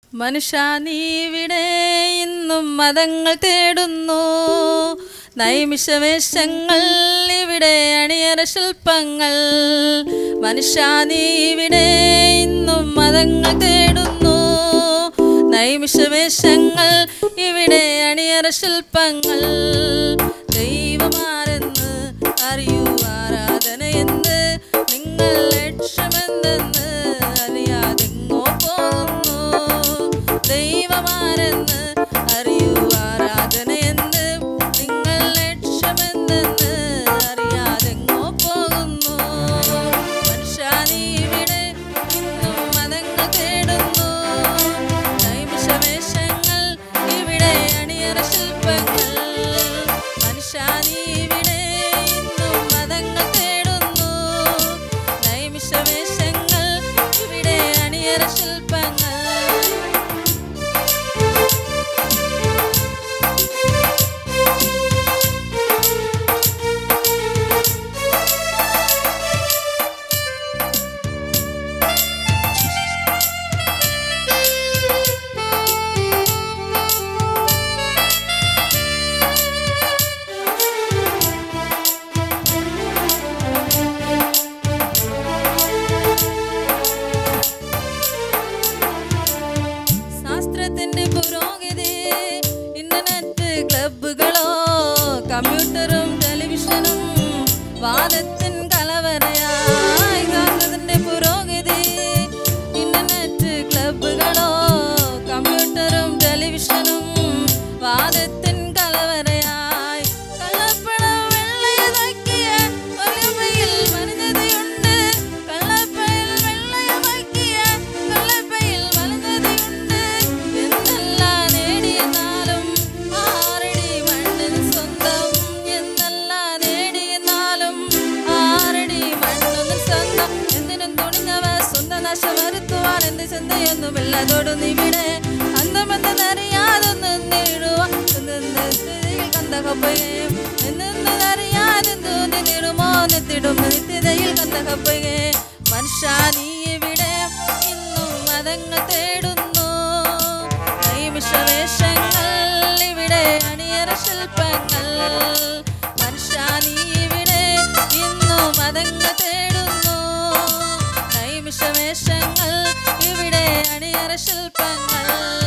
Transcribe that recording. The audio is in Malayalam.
മനുഷ്യ നീ ഇവിടെ ഇന്നും മതങ്ങൾ തേടുന്നു നൈമിഷവേഷങ്ങൾ ഇവിടെ അണിയറ ശില്പങ്ങൾ മനുഷ്യ നീ ഇവിടെ ഇന്നും മതങ്ങൾ തേടുന്നു നൈമിഷവേഷങ്ങൾ ഇവിടെ അണിയറ ശില്പങ്ങൾ ദൈവമാരെന്ന് അറിയൂ ആരാധനയെന്ന് നിങ്ങൾ ലക്ഷ്യമെന്തെന്ന് അറിയാതെങ്ങോ പോകുന്നു ദൈവമാരെന്ന് അറിയൂ ആരാധനയെന്ന് നിങ്ങൾ ലക്ഷ്യമെന്തെന്ന് അറിയാതെങ്ങോ പോകുന്നു മനുഷ്യ നീ ഇവിടെ ഇന്നും മതങ്ങൾ തേടുന്നു നൈമിഷവേഷങ്ങൾ ഇവിടെ അണിയറ ശില്പങ്ങൾ മനുഷ്യ നീ ഇവിടെ ഇന്നും മതങ്ങൾ തേടുന്നു നൈമിഷവേഷങ്ങൾ ഇവിടെ അണിയറ ശില്പങ്ങൾ ശാസ്ത്രത്തിന്റെ പുരോഗതി ഇന്റർനെറ്റ് ക്ലബ്ബുകളോ കമ്പ്യൂട്ടറും ടെലിവിഷനും വാദത്തിൻ കലവറയായി ശാസ്ത്രത്തിന്റെ പുരോഗതി ഇന്റർനെറ്റ് ക്ലബ്ബുകളോ കമ്പ്യൂട്ടറും ടെലിവിഷനും വാദത്തിൻ കലവറയായി കള്ളപ്പണം വെള്ളയതാക്കിയ ഒലിമയിൽ വനിതയുണ്ട് കള്ളപ്പയിൽ വെള്ളയമാക്കിയ കള്ളപ്പയിൽ വനിതയുണ്ട് എന്നെല്ലാം നേടിയെന്നാലും ആറടി മണ്ണിന് സ്വന്തം എന്നെല്ലാം നേടിയെന്നാലും ആറടി മണ്ണിന് സ്വന്തം എന്തിനും തുണിഞ്ഞവ സ്വന്തം നാശം വരുത്തുവാൻ എന്ത് ചിന്തയൊന്നുമില്ല തൊടുന്നിവിടെ അന്തമെന്തെന്നറിയാതൊന്ന് നേടുവാൻ കന്തകപ്പയെ എന്നറിയാതെ നീടുമോ നെത്തിടും നിത്യതയിൽ കന്തകപ്പയെ മനുഷ്യ നീ ഇവിടെ ഇന്നും മതങ്ങൾ തേടുന്നു നൈമിഷവേഷങ്ങൾ ഇവിടെ അണിയറ ശില്പങ്ങൾ മനുഷ്യ നീ ഇവിടെ ഇന്നും മതങ്ങൾ തേടുന്നു നൈമിഷവേഷങ്ങൾ ഇവിടെ അണിയറ ശില്പങ്ങൾ